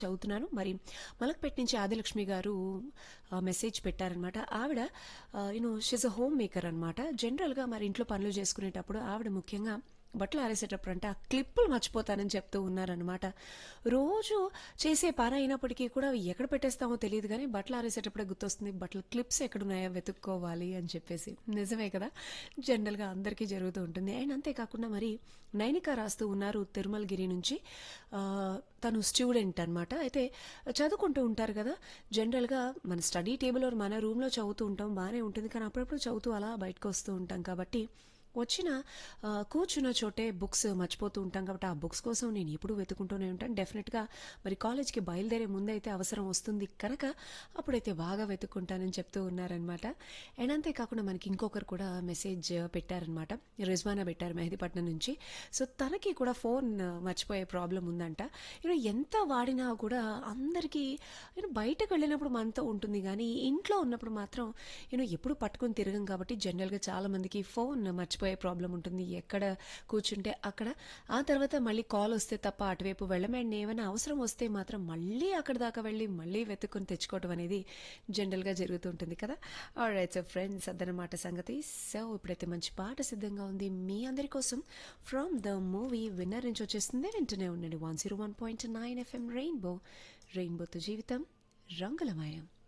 చదువుతున్నాను మరి మలక్పేట నుంచి ఆదిలక్ష్మి గారు ఆ, మెసేజ్ పెట్టారనమాట ఆవిడ you know she's a home maker అనమాట జనరల్గా మరి ఇంట్లో పనులు చేసుకునేటప్పుడు ఆవిడ ముఖ్యంగా బట్టలు ఆరేసేటప్పుడు అంటే ఆ క్లిప్పులు మర్చిపోతానని చెప్తూ ఉన్నారనమాట రోజు చేసే పని అయినప్పటికీ కూడా అవి ఎక్కడ పెట్టేస్తామో తెలియదు కానీ బట్టలు ఆరేసేటప్పుడే గుర్తొస్తుంది బట్టలు క్లిప్స్ ఎక్కడున్నాయో వెతుక్కోవాలి అని చెప్పేసి నిజమే కదా జనరల్గా అందరికీ జరుగుతూ ఉంటుంది అండ్ అంతేకాకుండా మరి నైనిక రాస్తూ ఉన్నారు తిరుమలగిరి నుంచి ఆ, తను స్టూడెంట్ అనమాట అయితే చదువుకుంటూ ఉంటారు కదా జనరల్గా మన స్టడీ టేబుల్ మన రూమ్లో చదువుతూ ఉంటాం బాగానే ఉంటుంది కానీ అప్పుడప్పుడు చదువుతూ అలా బయటకు వస్తూ ఉంటాం కాబట్టి వచ్చిన ఆ, కూర్చున్న చోటే బుక్స్ మర్చిపోతూ ఉంటాం కాబట్టి ఆ బుక్స్ కోసం నేను ఎప్పుడూ వెతుకుంటూనే ఉంటాను డెఫినెట్గా మరి కాలేజ్కి బయలుదేరే ముందైతే అవసరం వస్తుంది కనుక అప్పుడైతే బాగా వెతుక్కుంటానని చెప్తూ ఉన్నారనమాట అండ్ అంతేకాకుండా మనకి ఇంకొకరు కూడా మెసేజ్ పెట్టారనమాట రిజ్వానా పెట్టారు మెహదీపట్నం నుంచి సో తనకి కూడా ఫోన్ మర్చిపోయే ప్రాబ్లం ఉందంట యూనో ఎంత వాడినా కూడా అందరికీ యూనో బయటకు వెళ్ళినప్పుడు మనతో ఉంటుంది కానీ ఇంట్లో ఉన్నప్పుడు మాత్రం యూనో ఎప్పుడు పట్టుకుని తిరగం కాబట్టి జనరల్గా చాలా మందికి ఫోన్ మర్చిపోయే ప్రాబ్లం ఉంటుంది ఎక్కడ కూర్చుంటే అక్కడ ఆ తర్వాత మళ్ళీ కాల్ వస్తే తప్ప అటువైపు వెళ్ళమండి ఏమైనా అవసరం వస్తే మాత్రం మళ్ళీ అక్కడ దాకా వెళ్ళి మళ్ళీ వెతుక్కుని తెచ్చుకోవడం అనేది జనరల్గా జరుగుతుంటుంది కదా రైట్ సో ఫ్రెండ్స్ అదనమాట సంగతి సో ఇప్పుడైతే మంచి పాట సిద్ధంగా ఉంది మీ అందరి కోసం ఫ్రమ్ ద మూవీ విన్నర్ నుంచి వచ్చేస్తుంది వింటూనే ఉండండి one zero one point nine FM rainbow రెయిన్బోతో జీవితం రంగులమయం